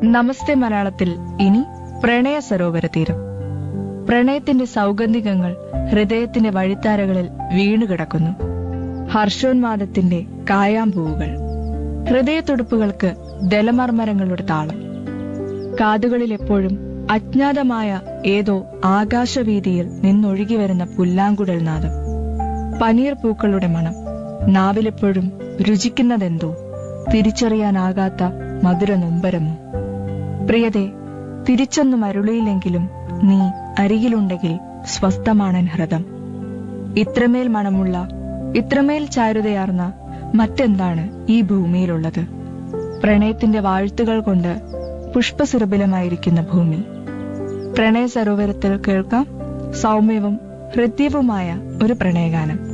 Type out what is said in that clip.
നമസ്തേ മലയാളത്തിൽ ഇനി പ്രണയ സരോവര തീരം പ്രണയത്തിന്റെ സൗഗന്ധികങ്ങൾ ഹൃദയത്തിന്റെ വഴിത്താരകളിൽ വീണുകിടക്കുന്നു ഹർഷോന്മാദത്തിന്റെ കായാമ്പൂവുകൾ ഹൃദയത്തുടുപ്പുകൾക്ക് ദലമർമരങ്ങളുടെ താളം കാതുകളിൽ എപ്പോഴും അജ്ഞാതമായ ഏതോ ആകാശവീതിയിൽ നിന്നൊഴുകി വരുന്ന പുല്ലാങ്കുഴൽ നാദം പനീർ പൂക്കളുടെ മണം നാവിലെപ്പോഴും രുചിക്കുന്നതെന്തോ തിരിച്ചറിയാനാകാത്ത മധുര നൊമ്പരമോ പ്രിയതെ തിരിച്ചൊന്നും അരുളിയില്ലെങ്കിലും നീ അരികിലുണ്ടെങ്കിൽ സ്വസ്ഥമാണൻ ഹൃദം ഇത്രമേൽ മണമുള്ള ഇത്രമേൽ ചാരുതയാർന്ന മറ്റെന്താണ് ഈ ഭൂമിയിലുള്ളത് പ്രണയത്തിന്റെ വാഴ്ത്തുകൾ കൊണ്ട് പുഷ്പസുരഭിലമായിരിക്കുന്ന ഭൂമി പ്രണയ സരോവരത്തിൽ കേൾക്കാം സൗമ്യവും ഹൃദ്യവുമായ ഒരു പ്രണയഗാനം